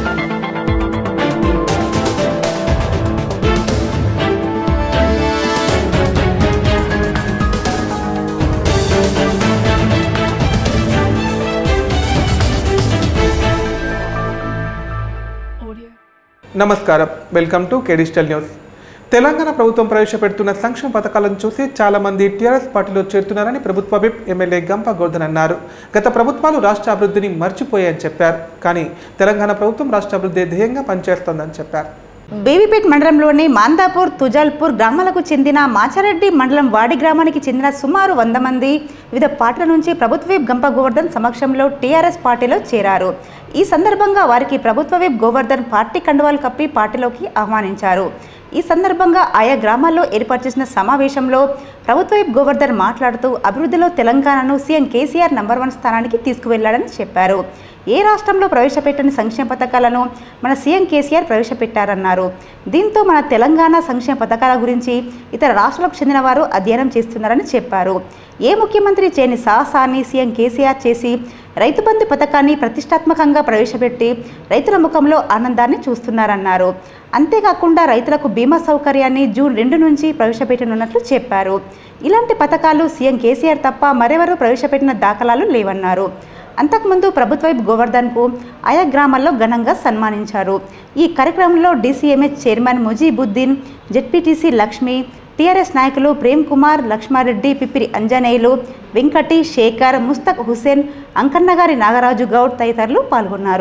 నమస్కారం welcome to K digital news Telangana ప్రభుత్వం ప్రవేశపెడుతున్న సంక్షేమ పథకాలను చూసి చాలా మంది టీఆర్ఎస్ పార్టీలో చేరుతున్నారని ప్రభుత్వ విప్ ఎమ్మెల్యే గంప గోర్ధన్ అన్నారు గత ప్రభుత్వాలు రాష్ట్ర అభివృద్ధిని మర్చిపోయాయని చెప్పారు కానీ తెలంగాణ ప్రభుత్వం రాష్ట్ర అభివృద్ధి ధ్యేయంగా పనిచేస్తోందని చెప్పారు బేబీపేట్ మండలంలోని మాందాపూర్ తుజాల్పూర్ గ్రామాలకు చెందిన మాచారెడ్డి మండలం వాడి గ్రామానికి చెందిన సుమారు వంద మంది వివిధ పార్టీల నుంచి ప్రభుత్వ విప్ గంప గోవర్ధన్ సమక్షంలో టీఆర్ఎస్ పార్టీలో చేరారు ఈ సందర్భంగా వారికి ప్రభుత్వ విప్ గోవర్ధన్ పార్టీ కండువాలు కప్పి పార్టీలోకి ఆహ్వానించారు ఈ సందర్భంగా ఆయా గ్రామాల్లో ఏర్పాటు చేసిన సమావేశంలో ప్రభుత్వ విప్ గోవర్ధన్ మాట్లాడుతూ అభివృద్ధిలో తెలంగాణను సీఎం కేసీఆర్ నంబర్ వన్ స్థానానికి తీసుకువెళ్లాడని చెప్పారు ఏ రాష్ట్రంలో ప్రవేశపెట్టని సంక్షేమ పథకాలను మన సీఎం కేసీఆర్ ప్రవేశపెట్టారన్నారు దీంతో మన తెలంగాణ సంక్షేమ పథకాల గురించి ఇతర రాష్ట్రాలకు చెందిన వారు అధ్యయనం చేస్తున్నారని చెప్పారు ఏ ముఖ్యమంత్రి చేయని సాహసాన్ని సీఎం కేసీఆర్ చేసి రైతు బంధు పథకాన్ని ప్రతిష్టాత్మకంగా ప్రవేశపెట్టి రైతుల ముఖంలో ఆనందాన్ని చూస్తున్నారన్నారు అంతేకాకుండా రైతులకు బీమా సౌకర్యాన్ని జూన్ రెండు నుంచి ప్రవేశపెట్టనున్నట్లు చెప్పారు ఇలాంటి పథకాలు సీఎం కేసీఆర్ తప్ప మరెవరూ ప్రవేశపెట్టిన దాఖలాలు లేవన్నారు అంతకుముందు ప్రభుత్వ వైపు గోవర్ధన్కు ఆయా గ్రామాల్లో ఘనంగా సన్మానించారు ఈ కార్యక్రమంలో DCMH chairman Mujibuddin ZPTC Lakshmi TRS నాయకులు ప్రేమ్ కుమార్ లక్ష్మారెడ్డి పిప్పిరి అంజనేయులు వెంకటి శేఖర్ ముస్తక్ హుసేన్ అంకన్నగారి నాగరాజు గౌడ్ తదితరులు పాల్గొన్నారు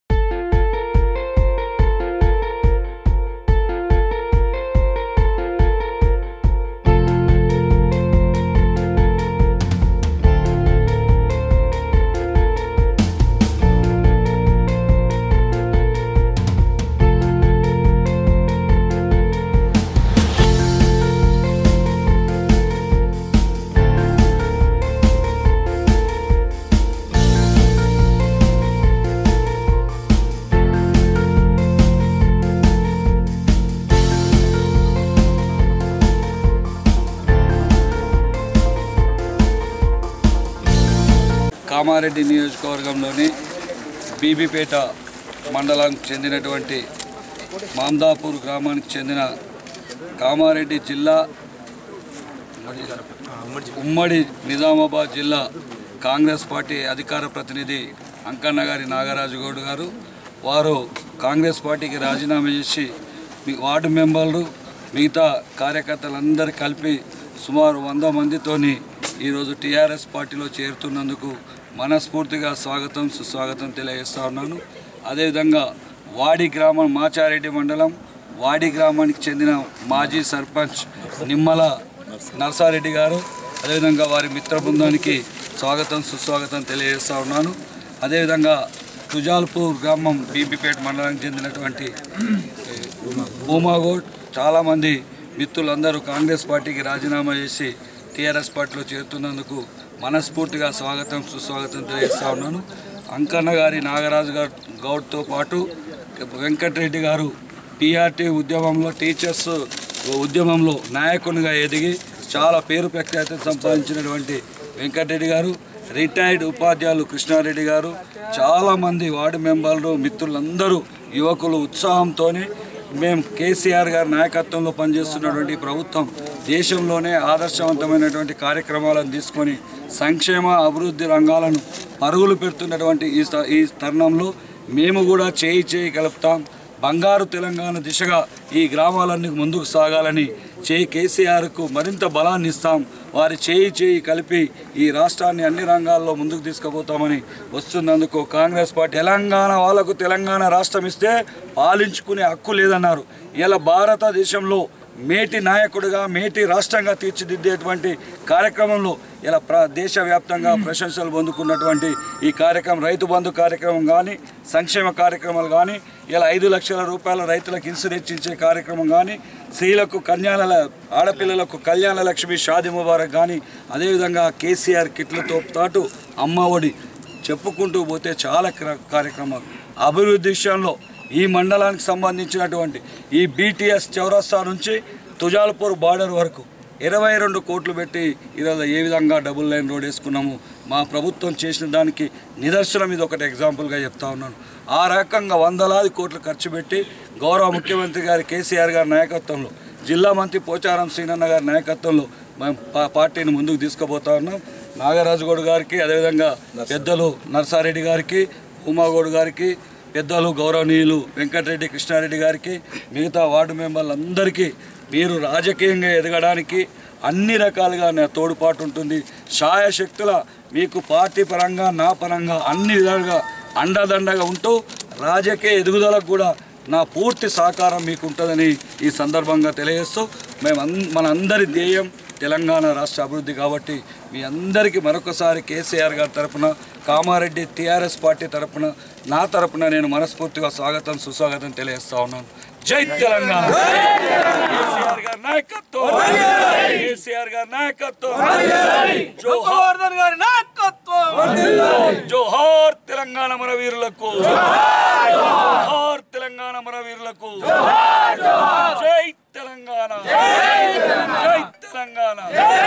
కామారెడ్డి నియోజకవర్గంలోని బీబీపేట మండలానికి చెందినటువంటి మాందాపూర్ గ్రామానికి చెందిన కామారెడ్డి జిల్లా ఉమ్మడి నిజామాబాద్ జిల్లా కాంగ్రెస్ పార్టీ అధికార ప్రతినిధి అంకన్న గారి నాగరాజు గౌడ్ గారు వారు కాంగ్రెస్ పార్టీకి రాజీనామా చేసి మీ వార్డు మెంబర్లు మిగతా కార్యకర్తలందరూ కలిపి సుమారు వంద మందితోని ఈరోజు టీఆర్ఎస్ పార్టీలో చేరుతున్నందుకు మనస్ఫూర్తిగా స్వాగతం సుస్వాగతం తెలియజేస్తా ఉన్నాను అదేవిధంగా వాడి గ్రామం మాచారెడ్డి మండలం వాడి గ్రామానికి చెందిన మాజీ సర్పంచ్ నిమ్మల నర్సారెడ్డి గారు అదేవిధంగా వారి మిత్ర బృందానికి స్వాగతం సుస్వాగతం తెలియజేస్తా ఉన్నాను అదేవిధంగా తుజాల్పూర్ గ్రామం బీబీపేట మండలానికి చెందినటువంటి ఏ, భూమాగోడ్ చాలామంది మిత్రులందరూ కాంగ్రెస్ పార్టీకి రాజీనామా చేసి టీఆర్ఎస్ పార్టీలో చేరుతున్నందుకు మనస్ఫూర్తిగా స్వాగతం సుస్వాగతం తెలియజేస్తా ఉన్నాను అంకన్న గారి నాగరాజు గారు గౌడ్తో పాటు వెంకటరెడ్డి గారు టీఆర్టీ ఉద్యమంలో టీచర్స్ ఉద్యమంలో నాయకునిగా ఎదిగి చాలా పేరు ప్రఖ్యాతి సంపాదించినటువంటి వెంకటరెడ్డి గారు రిటైర్డ్ ఉపాధ్యాయులు కృష్ణారెడ్డి గారు చాలామంది వార్డు మెంబర్లు మిత్రులందరూ యువకులు ఉత్సాహంతోనే మేము కేసీఆర్ గారి నాయకత్వంలో పనిచేస్తున్నటువంటి ఈ ప్రభుత్వం దేశంలోనే ఆదర్శవంతమైనటువంటి కార్యక్రమాలను తీసుకొని సంక్షేమ అభివృద్ధి రంగాలను పరుగులు పెడుతున్నటువంటి ఈ స- ఈ తరుణంలో మేము కూడా చేయి చేయి కలుపుతాం బంగారు తెలంగాణ దిశగా ఈ గ్రామాలన్నీ ముందుకు సాగాలని చేయి కేసీఆర్కు మరింత బలాన్ని ఇస్తాం వారి చేయి చేయి కలిపి ఈ రాష్ట్రాన్ని అన్ని రంగాల్లో ముందుకు తీసుకుపోతామని వస్తున్నందుకు కాంగ్రెస్ పార్టీ తెలంగాణ వాళ్ళకు తెలంగాణ రాష్ట్రం ఇస్తే పాలించుకునే హక్కు లేదన్నారు ఇలా భారతదేశంలో మేటి నాయకుడిగా మేటి రాష్ట్రంగా తీర్చిదిద్దేటువంటి కార్యక్రమంలో ఇలా ప్ర దేశవ్యాప్తంగా ప్రశంసలు పొందుకున్నటువంటి ఈ కార్యక్రమం రైతు బంధు కార్యక్రమం కానీ సంక్షేమ కార్యక్రమాలు కానీ ఇలా ఐదు లక్షల రూపాయల రైతులకు ఇన్సూరెన్స్ ఇచ్చే కార్యక్రమం కానీ స్త్రీలకు కన్యాల ఆడపిల్లలకు కళ్యాణ లక్ష్మి షాది ముబారక్ కానీ అదేవిధంగా కేసీఆర్ కిట్లతో పాటు అమ్మ ఒడి చెప్పుకుంటూ పోతే చాలా క్ర- కార్యక్రమాలు అభివృద్ధి విషయంలో ఈ మండలానికి సంబంధించినటువంటి ఈ బీటీఎస్ చౌరస్తా నుంచి తుజాల్పూర్ బార్డర్ వరకు ఇరవై రెండు కోట్లు పెట్టి ఈరోజు ఏ విధంగా డబుల్ లైన్ రోడ్ వేసుకున్నాము మా ప్రభుత్వం చేసిన దానికి నిదర్శనం ఇది ఒకటి ఎగ్జాంపుల్గా చెప్తా ఉన్నాను ఆ రకంగా వందలాది కోట్లు ఖర్చు పెట్టి గౌరవ ముఖ్యమంత్రి గారి కేసీఆర్ గారి నాయకత్వంలో జిల్లా మంత్రి పోచారం శ్రీనన్న గారి నాయకత్వంలో మేము పా- పార్టీని ముందుకు తీసుకుపోతా ఉన్నాం నాగరాజు గౌడ్ గారికి అదేవిధంగా పెద్దలు నర్సారెడ్డి గారికి ఉమాగౌడ్ గారికి పెద్దలు గౌరవనీయులు వెంకటరెడ్డి కృష్ణారెడ్డి గారికి మిగతా వార్డు మెంబర్లందరికీ మీరు రాజకీయంగా ఎదగడానికి అన్ని రకాలుగా నా తోడ్పాటు ఉంటుంది శాయశక్తుల మీకు పార్టీ పరంగా నా పరంగా అన్ని విధాలుగా అండదండగా ఉంటూ రాజకీయ ఎదుగుదలకు కూడా నా పూర్తి సహకారం మీకు ఉంటుందని ఈ సందర్భంగా తెలియజేస్తూ మేము అన్ మన అందరి ధ్యేయం తెలంగాణ రాష్ట్ర అభివృద్ధి కాబట్టి మీ అందరికీ మరొకసారి కేసీఆర్ గారి తరపున కామారెడ్డి టీఆర్ఎస్ పార్టీ తరపున నా తరపున నేను మనస్ఫూర్తిగా స్వాగతం సుస్వాగతం తెలియజేస్తా ఉన్నాను జై తెలంగాణ కేసీఆర్ గారి నాయకత్వం కేసీఆర్ గారి నాయకత్వం జోహార్ గారి నాయకత్వం జోహార్ తెలంగాణ మన వీరులకు జోహార్ తెలంగాణ మన వీరులకు జై తెలంగాణ జై తెలంగాణ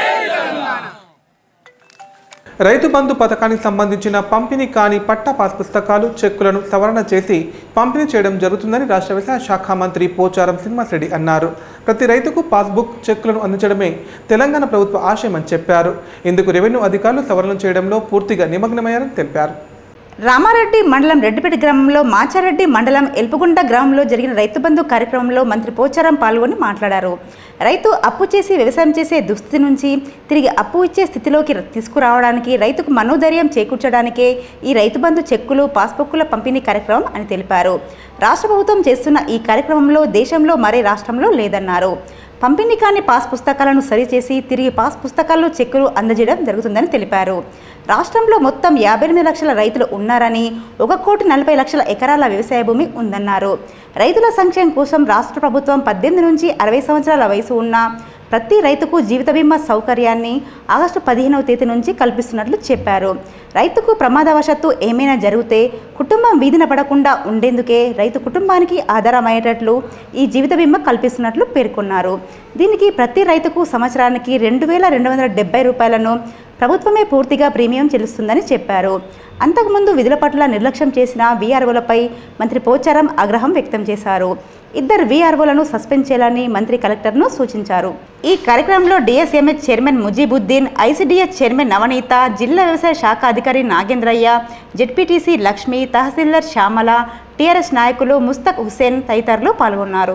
రైతు బంధు పథకానికి సంబంధించిన పంపిణీ కాని పట్టా పాస్ పుస్తకాలు చెక్కులను సవరణ చేసి పంపిణీ చేయడం జరుగుతుందని రాష్ట్ర వ్యవసాయ శాఖ మంత్రి పోచారం శ్రీనివాసరెడ్డి అన్నారు ప్రతి రైతుకు పాస్బుక్ చెక్కులను అందించడమే తెలంగాణ ప్రభుత్వ ఆశయమని చెప్పారు ఇందుకు రెవెన్యూ అధికారులు సవరణలు చేయడంలో పూర్తిగా నిమగ్నమయ్యారని తెలిపారు రామారెడ్డి మండలం రెడ్డిపేట గ్రామంలో మాచారెడ్డి మండలం ఎల్పుగుంట గ్రామంలో జరిగిన రైతు బంధు కార్యక్రమంలో మంత్రి పోచారం పాల్గొని మాట్లాడారు రైతు అప్పు చేసి వ్యవసాయం చేసే దుస్థితి నుంచి తిరిగి అప్పు ఇచ్చే స్థితిలోకి తీసుకురావడానికి రైతుకు మనోధైర్యం చేకూర్చడానికే ఈ రైతు బంధు చెక్కులు పాస్బుక్కుల పంపిణీ కార్యక్రమం అని తెలిపారు రాష్ట్ర ప్రభుత్వం చేస్తున్న ఈ కార్యక్రమంలో దేశంలో మరే రాష్ట్రంలో లేదన్నారు పంపిణీ కాని పాస్ పుస్తకాలను సరిచేసి తిరిగి పాస్ పుస్తకాల్లో చెక్కులు అందజేయడం జరుగుతుందని తెలిపారు రాష్ట్రంలో మొత్తం యాభై ఎనిమిది లక్షల రైతులు ఉన్నారని ఒక కోటి నలభై లక్షల ఎకరాల వ్యవసాయ భూమి ఉందన్నారు రైతుల సంక్షేమం కోసం రాష్ట్ర ప్రభుత్వం పద్దెనిమిది నుంచి అరవై సంవత్సరాల వయసు ఉన్న ప్రతి రైతుకు జీవిత బీమా సౌకర్యాన్ని ఆగస్టు పదిహేనవ తేదీ నుంచి కల్పిస్తున్నట్లు చెప్పారు రైతుకు ప్రమాదవశాత్తు ఏమైనా జరిగితే కుటుంబం వీధిన పడకుండా ఉండేందుకే రైతు కుటుంబానికి ఆధారమయ్యేటట్లు ఈ జీవిత బీమా కల్పిస్తున్నట్లు పేర్కొన్నారు దీనికి ప్రతి రైతుకు సంవత్సరానికి రెండు వేల రెండు వందల డెబ్బై రూపాయలను ప్రభుత్వమే పూర్తిగా ప్రీమియం చెల్లిస్తుందని చెప్పారు అంతకుముందు విధుల పట్ల నిర్లక్ష్యం చేసిన వీఆర్ఓలపై మంత్రి పోచారం ఆగ్రహం వ్యక్తం చేశారు ఇద్దరు వీఆర్ఓలను సస్పెండ్ చేయాలని మంత్రి కలెక్టర్ను సూచించారు ఈ కార్యక్రమంలో DSMH chairman Mujibuddin ICDS chairman Navaneetha జిల్లా వ్యవసాయ శాఖ అధికారి నాగేంద్రయ్య జెడ్పీటీసీ లక్ష్మి తహసీల్దార్ శ్యామల టీఆర్ఎస్ నాయకులు ముస్తక్ హుసేన్ తదితరులు పాల్గొన్నారు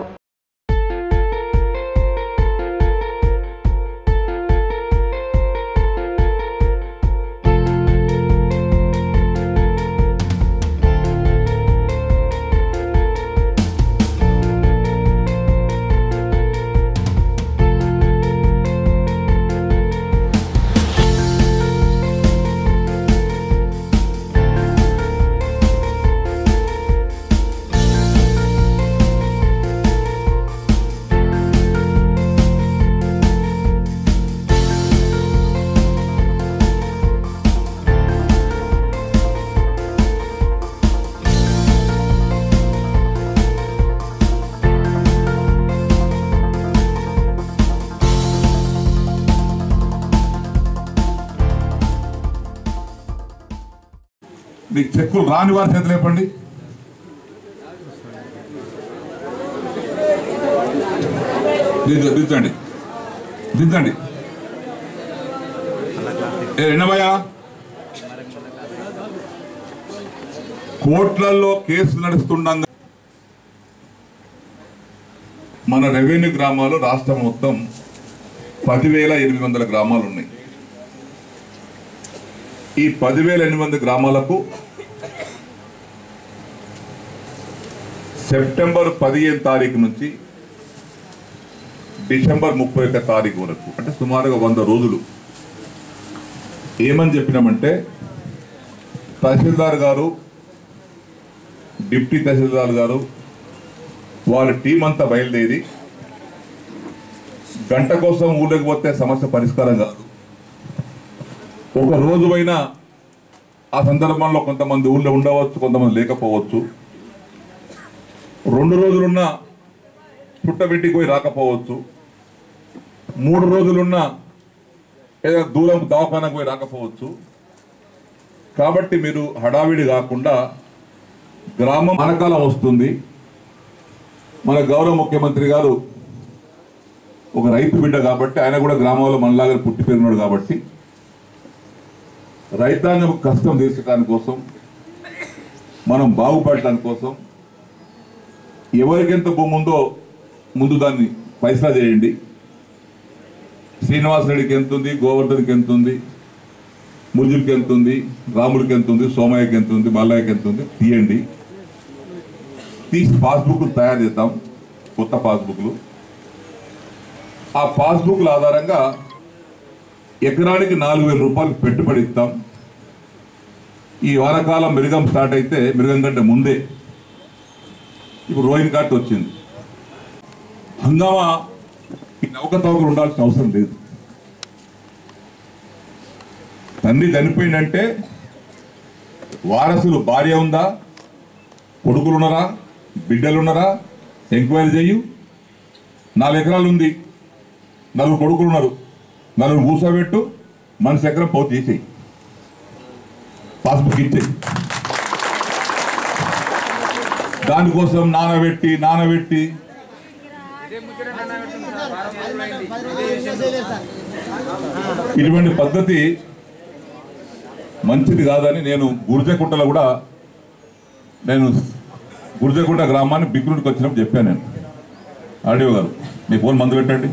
మీకు చెక్కులు రాని వారి చేతులు లేపండి దిద్ద- దిద్దండి దిద్దండి ఏ ఎన్నవయ్యా కోట్లల్లో కేసు నడుస్తుండగా మన రెవెన్యూ గ్రామాలు రాష్ట్రం మొత్తం పదివేల ఎనిమిది వందల గ్రామాలు ఉన్నాయి ఈ పదివేల ఎనిమిది వందల గ్రామాలకు సెప్టెంబర్ పదిహేను తారీఖు నుంచి డిసెంబర్ ముప్పై ఒక్క తారీఖు వరకు అంటే సుమారుగా వంద రోజులు ఏమని చెప్పినామంటే తహసీల్దార్ గారు డిప్టీ తహసీల్దార్ గారు వాళ్ళ టీం అంతా బయలుదేరి గంట కోసం ఊళ్ళకి పోతే సమస్య పరిష్కారం కాదు ఒక రోజువైనా ఆ సందర్భంలో కొంతమంది ఊళ్ళో ఉండవచ్చు కొంతమంది లేకపోవచ్చు రెండు రోజులున్నా పుట్టబెట్టికి పోయి రాకపోవచ్చు మూడు రోజులున్నా ఏదైనా దూరం దవాఖానకు పోయి రాకపోవచ్చు కాబట్టి మీరు హడావిడి కాకుండా గ్రామం అనకాలం వస్తుంది మన గౌరవ ముఖ్యమంత్రి గారు ఒక రైతు బిడ్డ కాబట్టి ఆయన కూడా గ్రామంలో మనలాగా పుట్టి పెరిగినాడు కాబట్టి రైతాంగం కష్టం తీర్చడానికి కోసం మనం బాగుపడటానికి కోసం ఎవరికి ఎంత భూమి ఉందో ముందు దాన్ని పైసా చేయండి శ్రీనివాస్ రెడ్డికి ఎంత ఉంది గోవర్ధన్కి ఎంత ఉంది ముర్జుకి ఎంత ఉంది రాముడికి ఎంత ఉంది సోమయ్యకి ఎంత ఉంది మల్లయ్యకి ఎంత ఉంది తీయండి తీసి పాస్బుక్లు తయారు చేద్దాం కొత్త పాస్బుక్లు ఆ పాస్బుక్ల ఆధారంగా ఎకరానికి నాలుగు వేల రూపాయలు పెట్టుబడి ఇస్తాం ఈ వానకాలం మిరుగం స్టార్ట్ అయితే మిరుగం కంటే ముందే ఇప్పుడు రోహిన్ కార్ట్ వచ్చింది హంగామా ఈ నౌకతవకలు ఉండాల్సిన అవసరం లేదు తండ్రి చనిపోయిందంటే వారసులు భార్య ఉందా కొడుకులు ఉన్నారా బిడ్డలు ఉన్నారా ఎంక్వైరీ చెయ్యు నాలుగు ఎకరాలు ఉంది నలుగురు కొడుకులు ఉన్నారు నలుగురు కూర్చోబెట్టు మనిషి ఎకరం పోతే తీసేయి పాస్బుక్ ఇచ్చేయి దానికోసం నానబెట్టి నానబెట్టి ఇటువంటి పద్ధతి మంచిది కాదని నేను గుర్జకుంటలో కూడా నేను గుర్జకుంట గ్రామాన్ని బిగ్గుడికి వచ్చినప్పుడు చెప్పాను నేను ఆడియో గారు మీ ఫోన్ మందు పెట్టండి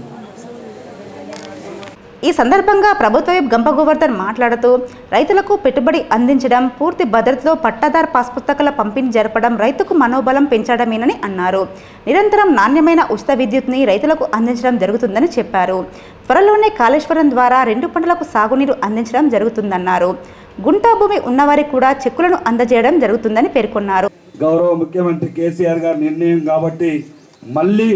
ఈ సందర్భంగా ప్రభుత్వ విప్ గంప గోవర్ధన్ మాట్లాడుతూ రైతులకు పెట్టుబడి అందించడం పూర్తి భద్రతతో పట్టాదార్ పాస్ పుస్తకాల పంపిణీ జరపడం రైతుకు మనోబలం పెంచడమేనని అన్నారు నిరంతరం నాణ్యమైన ఉచిత విద్యుత్ని రైతులకు అందించడం జరుగుతుందని చెప్పారు త్వరలోనే కాళేశ్వరం ద్వారా రెండు పంటలకు సాగునీరు అందించడం జరుగుతుందన్నారు గుంటా భూమి ఉన్నవారికి కూడా చెక్కులను అందజేయడం జరుగుతుందని పేర్కొన్నారు గౌరవ ముఖ్యమంత్రి కేసీఆర్ గారి నిర్ణయం కాబట్టి మళ్ళీ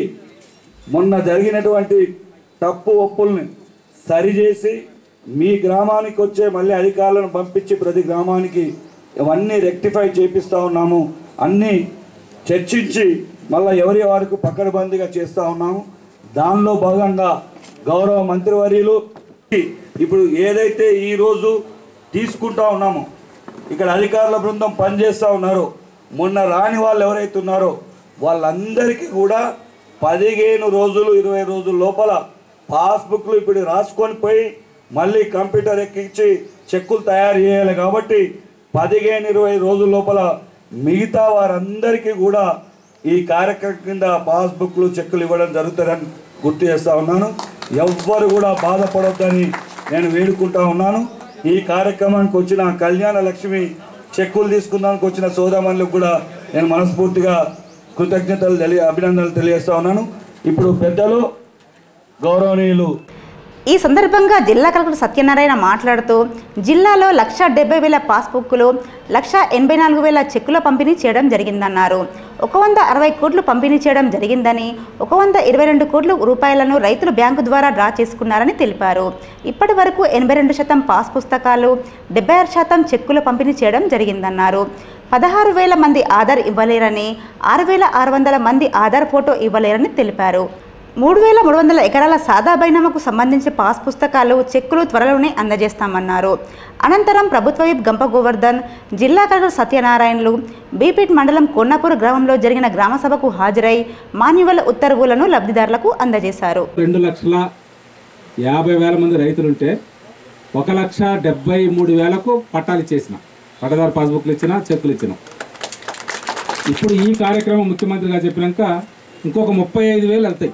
మొన్న జరిగినటువంటి తప్పు ఒప్పుల్ని సరిచేసి మీ గ్రామానికి వచ్చే మళ్ళీ అధికారులను పంపించి ప్రతి గ్రామానికి ఇవన్నీ రెక్టిఫై చేపిస్తూ ఉన్నాము అన్నీ చర్చించి మళ్ళీ ఎవరి వారికి పకడ్బందీగా చేస్తూ ఉన్నాము దానిలో భాగంగా గౌరవ మంత్రివర్యులు ఇప్పుడు ఏదైతే ఈరోజు తీసుకుంటా ఉన్నామో ఇక్కడ అధికారుల బృందం పనిచేస్తూ ఉన్నారు మొన్న రాని వాళ్ళు ఎవరైతే ఉన్నారో వాళ్ళందరికీ కూడా పదిహేను రోజులు ఇరవై రోజుల లోపల పాస్బుక్లు ఇప్పుడు రాసుకొని పోయి మళ్ళీ కంప్యూటర్ ఎక్కించి చెక్కులు తయారు చేయాలి కాబట్టి పదిహేను ఇరవై రోజుల లోపల మిగతా వారందరికీ కూడా ఈ కార్యక్రమం కింద పాస్బుక్లు చెక్కులు ఇవ్వడం జరుగుతుందని గుర్తు చేస్తా ఉన్నాను ఎవ్వరు కూడా బాధపడొద్దని నేను వేడుకుంటా ఉన్నాను ఈ కార్యక్రమానికి వచ్చిన కళ్యాణ లక్ష్మి చెక్కులు తీసుకుందానికి వచ్చిన సోదమణులకు కూడా నేను మనస్ఫూర్తిగా కృతజ్ఞతలు తెలియ అభినందనలు తెలియజేస్తా ఉన్నాను ఇప్పుడు పెద్దలు గౌరవనీయులు ఈ సందర్భంగా జిల్లా కలెక్టర్ సత్యనారాయణ మాట్లాడుతూ జిల్లాలో లక్ష డెబ్బై వేల పాస్బుక్లు లక్ష ఎనభై నాలుగు వేల చెక్కుల పంపిణీ చేయడం జరిగిందన్నారు ఒక వంద అరవై కోట్లు పంపిణీ చేయడం జరిగిందని ఒక వంద ఇరవై రెండు కోట్ల రూపాయలను రైతులు బ్యాంకు ద్వారా డ్రా చేసుకున్నారని తెలిపారు ఇప్పటి వరకు ఎనభై రెండు శాతం పాస్ పుస్తకాలు డెబ్బై ఆరు శాతం చెక్కుల పంపిణీ చేయడం జరిగిందన్నారు పదహారు వేల మంది ఆధార్ ఇవ్వలేరని ఆరు వేల ఆరు వందల మంది ఆధార్ ఫోటో ఇవ్వలేరని తెలిపారు మూడు వేల మూడు వందల ఎకరాల సాదా బైనామాకు సంబంధించి పాస్ పుస్తకాలు చెక్కులు త్వరలోనే అందజేస్తామన్నారు అనంతరం ప్రభుత్వ విప్ గంప గోవర్ధన్ జిల్లా కలెక్టర్ సత్యనారాయణలు బీపీట్ మండలం కొన్నాపూర్ గ్రామంలో జరిగిన గ్రామ సభకు హాజరై మాన్యువల్ ఉత్తర్వులను లబ్ధిదారులకు అందజేశారు రెండు లక్షల యాభై వేల మంది రైతులుంటే ఒక లక్ష డెబ్బై మూడు వేలకు పట్టాలు ఇచ్చేసిన పట్టదారు పాస్బుక్లు ఇచ్చిన చెక్కులు ఇచ్చిన ఇప్పుడు ఈ కార్యక్రమం ముఖ్యమంత్రి గారు చెప్పినాక ఇంకొక ముప్పై ఐదు వేలు వెళ్తాయి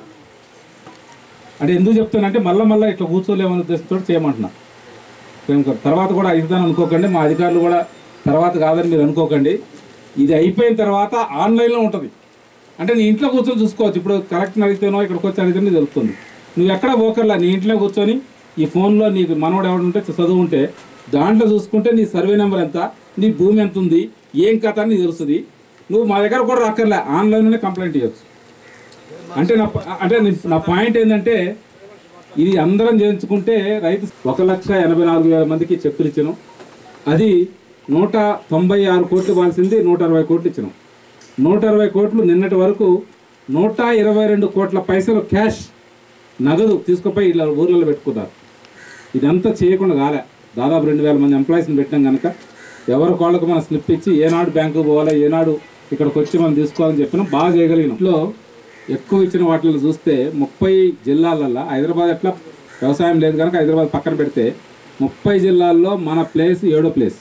అంటే ఎందుకు చెప్తానంటే మళ్ళీ మళ్ళీ ఇట్లా కూర్చోలేమని ఉద్దేశంతో చేయమంటున్నా ఇంకా తర్వాత కూడా అవుతుందని అనుకోకండి మా అధికారులు కూడా తర్వాత కాదని మీరు అనుకోకండి ఇది అయిపోయిన తర్వాత ఆన్లైన్లో ఉంటుంది అంటే నీ ఇంట్లో కూర్చొని చూసుకోవచ్చు ఇప్పుడు కలెక్టర్ అడిగితేనో ఇక్కడికి వచ్చి అడిగితేనే తెలుస్తుంది నువ్వు ఎక్కడ పోకర్లా నీ ఇంట్లో కూర్చొని ఈ ఫోన్లో నీకు మనోడు ఎవడు ఉంటే చదువు ఉంటే దాంట్లో చూసుకుంటే నీ సర్వే నెంబర్ ఎంత నీ భూమి ఎంత ఉంది ఏం కథ అని నీకు తెలుస్తుంది నువ్వు మా దగ్గర కూడా రాక్కర్లే ఆన్లైన్లోనే కంప్లైంట్ ఇవ్వచ్చు అంటే నా అంటే నీ- నా పాయింట్ ఏంటంటే ఇది అందరం చేయించుకుంటే రైతు ఒక లక్ష ఎనభై నాలుగు వేల మందికి చెక్కులు ఇచ్చినాం అది నూట తొంభై ఆరు కోట్లు ఇవ్వాల్సింది నూట అరవై కోట్లు ఇచ్చినాం నూట అరవై కోట్లు నిన్నటి వరకు నూట ఇరవై రెండు కోట్ల పైసలు క్యాష్ నగదు తీసుకుపోయి ఇలా ఊర్లలో పెట్టుకున్నారు ఇదంతా చేయకుండా కాలే దాదాపు రెండు వేల మంది ఎంప్లాయీస్ని పెట్టినాం కనుక ఎవరి వాళ్ళకు మనం స్లిప్ ఇచ్చి ఏనాడు బ్యాంకు పోవాలి ఏనాడు ఇక్కడికి వచ్చి మనం తీసుకోవాలని చెప్పినా బాగా చేయగలిగినాం ఇంట్లో ఎక్కువ ఇచ్చిన వాటిలో చూస్తే ముప్పై జిల్లాలల్లో హైదరాబాద్ ఎట్లా వ్యవసాయం లేదు కనుక హైదరాబాద్ పక్కన పెడితే ముప్పై జిల్లాల్లో మన ప్లేస్ ఏడో ప్లేస్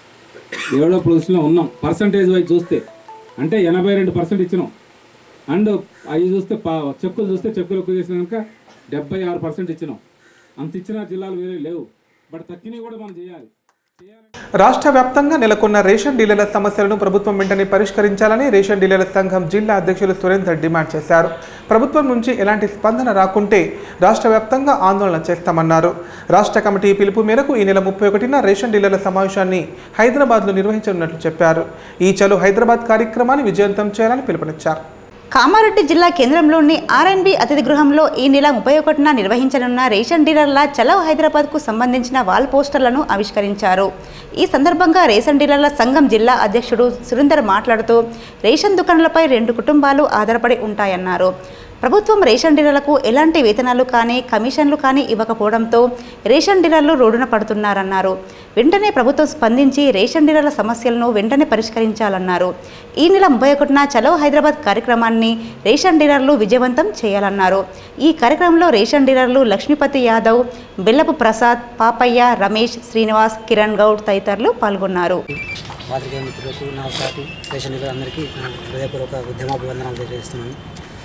ఏడో ప్లేస్లో ఉన్నాం పర్సంటేజ్ వైజ్ చూస్తే అంటే ఎనభై రెండు పర్సెంట్ ఇచ్చినాం అండ్ అవి చూస్తే పా చెక్కులు చూస్తే చెక్కులు ఎక్కువ చేసిన కనుక డెబ్బై ఆరు పర్సెంట్ ఇచ్చినాం అంత ఇచ్చిన జిల్లాలు వేరే లేవు బట్ తక్కినవి కూడా మనం చేయాలి రాష్ట్ర వ్యాప్తంగా నెలకొన్న రేషన్ డీలర్ల సమస్యలను ప్రభుత్వం వెంటనే పరిష్కరించాలని రేషన్ డీలర్ల సంఘం జిల్లా అధ్యక్షులు సురేందర్ డిమాండ్ చేశారు ప్రభుత్వం నుంచి ఎలాంటి స్పందన రాకుంటే రాష్ట్ర వ్యాప్తంగా ఆందోళన చేస్తామన్నారు రాష్ట్ర కమిటీ పిలుపు మేరకు ఈ నెల ముప్పై ఒకటిన రేషన్ డీలర్ల సమావేశాన్ని హైదరాబాద్లో నిర్వహించనున్నట్లు చెప్పారు ఈ చలో హైదరాబాద్ కార్యక్రమాన్ని విజయవంతం చేయాలని పిలుపునిచ్చారు కామారెడ్డి జిల్లా కేంద్రంలోని ఆర్ఎన్బి అతిథి గృహంలో ఈ నెల ముప్పై ఒకటిన నిర్వహించనున్న రేషన్ డీలర్ల చలో హైదరాబాద్కు సంబంధించిన వాల్ పోస్టర్లను ఆవిష్కరించారు ఈ సందర్భంగా రేషన్ డీలర్ల సంఘం జిల్లా అధ్యక్షుడు సురేందర్ మాట్లాడుతూ రేషన్ దుకాణాలపై రెండు కుటుంబాలు ఆధారపడి ఉంటాయన్నారు ప్రభుత్వం రేషన్ డీలర్లకు ఎలాంటి వేతనాలు కానీ కమిషన్లు కానీ ఇవ్వకపోవడంతో రేషన్ డీలర్లు రోడ్డున పడుతున్నారన్నారు వెంటనే ప్రభుత్వం స్పందించి రేషన్ డీలర్ల సమస్యలను వెంటనే పరిష్కరించాలన్నారు ఈ నెల ముప్పై ఒకటిన చలో హైదరాబాద్ కార్యక్రమాన్ని రేషన్ డీలర్లు విజయవంతం చేయాలన్నారు ఈ కార్యక్రమంలో రేషన్ డీలర్లు లక్ష్మీపతి యాదవ్ బెల్లపు ప్రసాద్ పాపయ్య రమేష్ శ్రీనివాస్ కిరణ్ గౌడ్ తదితరులు పాల్గొన్నారు పాత్రికేయ మిత్రులకు నా సాటి రేషన్ డీలర్ అందరికీ నా హృదయపూర్వక ఉద్యమాభివందనాలు తెలియజేస్తున్నాను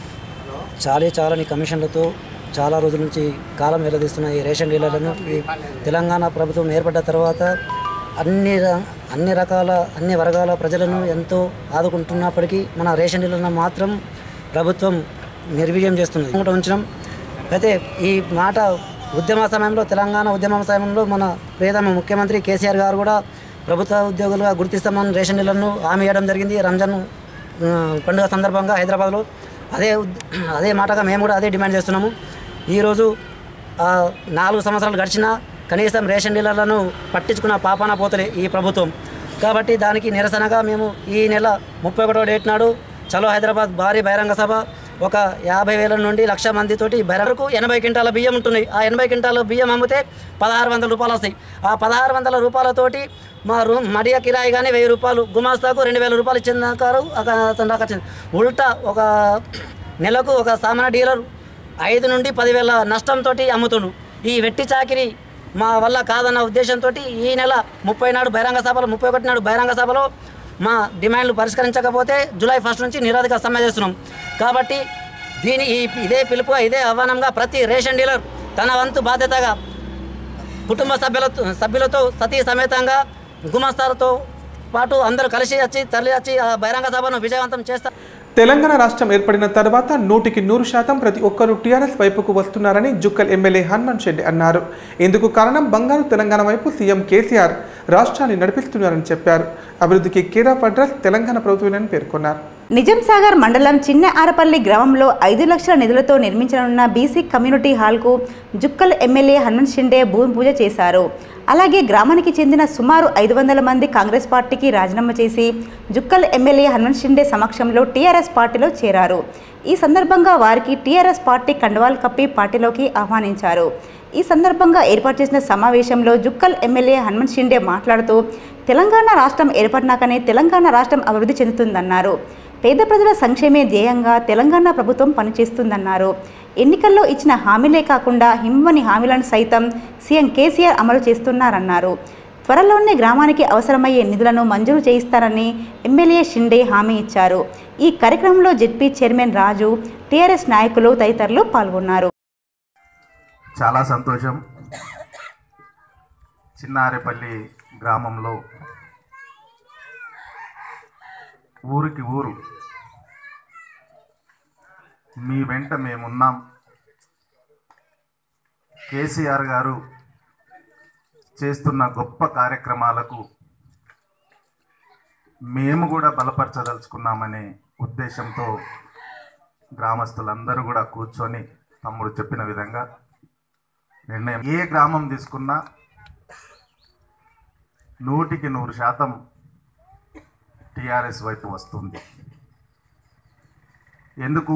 చాలే చాలని కమిషన్లతో చాలా రోజుల నుంచి కాలం వెల్లదీస్తున్న ఈ రేషన్ డీలర్లను ఈ తెలంగాణ ప్రభుత్వం ఏర్పడ్డ తర్వాత అన్ని ర- అన్ని రకాల అన్ని వర్గాల ప్రజలను ఎంతో ఆదుకుంటున్నప్పటికీ మన రేషన్ డీలర్లను మాత్రం ప్రభుత్వం నిర్వీర్యం చేస్తున్నది ఇంకోటి ఉంచడం అయితే ఈ మాట ఉద్యమ సమయంలో తెలంగాణ ఉద్యమ సమయంలో మన ప్రియతమ ముఖ్యమంత్రి కేసీఆర్ గారు కూడా ప్రభుత్వ ఉద్యోగులుగా గుర్తిస్తామని రేషన్ డీలర్ను హామీ ఇవ్వడం జరిగింది రంజాన్ ఆ, పండుగ సందర్భంగా హైదరాబాద్లో అదే ఉద్- అదే మాటగా మేము కూడా అదే డిమాండ్ చేస్తున్నాము ఈరోజు ఆ, నాలుగు సంవత్సరాలు గడిచినా కనీసం రేషన్ డీలర్లను పట్టించుకున్న పాపాన పోతలే ఈ ప్రభుత్వం కాబట్టి దానికి నిరసనగా మేము ఈ నెల ముప్పై ఒకటో డేట్ నాడు చలో హైదరాబాద్ భారీ బహిరంగ సభ ఒక యాభై వేల నుండి లక్ష మందితోటి బహిరంగకు ఎనభై క్వింటాల బియ్యం ఉంటున్నాయి ఆ ఎనభై క్వింటాల బియ్యం అమ్మితే పదహారు వందల రూపాయలు వస్తాయి ఆ పదహారు వందల రూపాయలతోటి మా రూమ్ మడియ కిరాయి కానీ వెయ్యి రూపాయలు గుమాస్తాకు రెండు వేల రూపాయలు ఇచ్చిందాకారు అతను దాకా వచ్చింది ఉల్టా ఒక నెలకు ఒక సామాన్య డీలర్ ఐదు నుండి పదివేల నష్టంతో అమ్ముతుండు ఈ వెట్టి చాకిరి మా వల్ల కాదన్న ఉద్దేశంతో ఈ నెల ముప్పై నాడు బహిరంగ సభలో ముప్పై ఒకటి నాడు బహిరంగ సభలో మా డిమాండ్లు పరిష్కరించకపోతే జూలై ఫస్ట్ నుంచి నిరోధక సమ్మె చేస్తున్నాం కాబట్టి దీని ఈ ఇదే పిలుపుగా ఇదే ఆహ్వానంగా ప్రతి రేషన్ డీలర్ తన వంతు బాధ్యతగా కుటుంబ సభ్యులతో సభ్యులతో సతీ సమేతంగా గుమస్తాలతో పాటు అందరూ కలిసి వచ్చి తరలి వచ్చి ఆ బహిరంగ సభను విజయవంతం చేస్తారు తెలంగాణ రాష్ట్రం ఏర్పడిన తర్వాత నూటికి నూరు శాతం ప్రతి ఒక్కరూ టీఆర్ఎస్ వైపుకు వస్తున్నారని జుక్కల్ ఎమ్మెల్యే హనుమంత్ రెడ్డి అన్నారు ఇందుకు కారణం బంగారు తెలంగాణ వైపు సీఎం కేసీఆర్ రాష్ట్రాన్ని నడిపిస్తున్నారని చెప్పారు అభివృద్ధికి కేరాఫ్ అడ్రస్ తెలంగాణ ప్రభుత్వమేనని పేర్కొన్నారు నిజాం సాగర్ మండలం చిన్న ఆరపల్లి గ్రామంలో ఐదు లక్షల నిధులతో నిర్మించనున్న బీసీ కమ్యూనిటీ హాల్కు జుక్కల్ ఎమ్మెల్యే హనుమంత్ షిండే భూమి పూజ చేశారు అలాగే గ్రామానికి చెందిన సుమారు ఐదు వందల మంది కాంగ్రెస్ పార్టీకి రాజీనామా చేసి జుక్కల్ ఎమ్మెల్యే హనుమంత్ షిండే సమక్షంలో టీఆర్ఎస్ పార్టీలో చేరారు ఈ సందర్భంగా వారికి టీఆర్ఎస్ పార్టీ కండువాలు కప్పి పార్టీలోకి ఆహ్వానించారు ఈ సందర్భంగా ఏర్పాటు చేసిన సమావేశంలో జుక్కల్ ఎమ్మెల్యే హనుమంత్ షిండే మాట్లాడుతూ తెలంగాణ రాష్ట్రం ఏర్పడినాకనే తెలంగాణ రాష్ట్రం అభివృద్ధి చెందుతుందన్నారు పేద ప్రజల సంక్షేమే ధ్యేయంగా తెలంగాణ ప్రభుత్వం పనిచేస్తుందన్నారు ఎన్నికల్లో ఇచ్చిన హామీలే కాకుండా హింవని హామీలను సైతం సీఎం కేసీఆర్ అమలు చేస్తున్నారన్నారు త్వరలోనే గ్రామానికి అవసరమయ్యే నిధులను మంజూరు చేయిస్తారని ఎమ్మెల్యే షిండే హామీ ఇచ్చారు ఈ కార్యక్రమంలో జెడ్పీ చైర్మన్ రాజు టీఆర్ఎస్ నాయకులు తదితరులు పాల్గొన్నారు చాలా సంతోషం చిన్నారేపల్లి గ్రామంలో ఊరికి ఊరు మీ వెంట మేమున్నాం కేసీఆర్ గారు చేస్తున్న గొప్ప కార్యక్రమాలకు మేము కూడా బలపరచదలుచుకున్నామనే ఉద్దేశంతో గ్రామస్తులందరూ కూడా కూర్చొని తమ్ముడు చెప్పిన విధంగా నిర్ణయం ఏ గ్రామం తీసుకున్నా నూటికి నూరు శాతం టిఆర్ఎస్ వైపు వస్తుంది ఎందుకు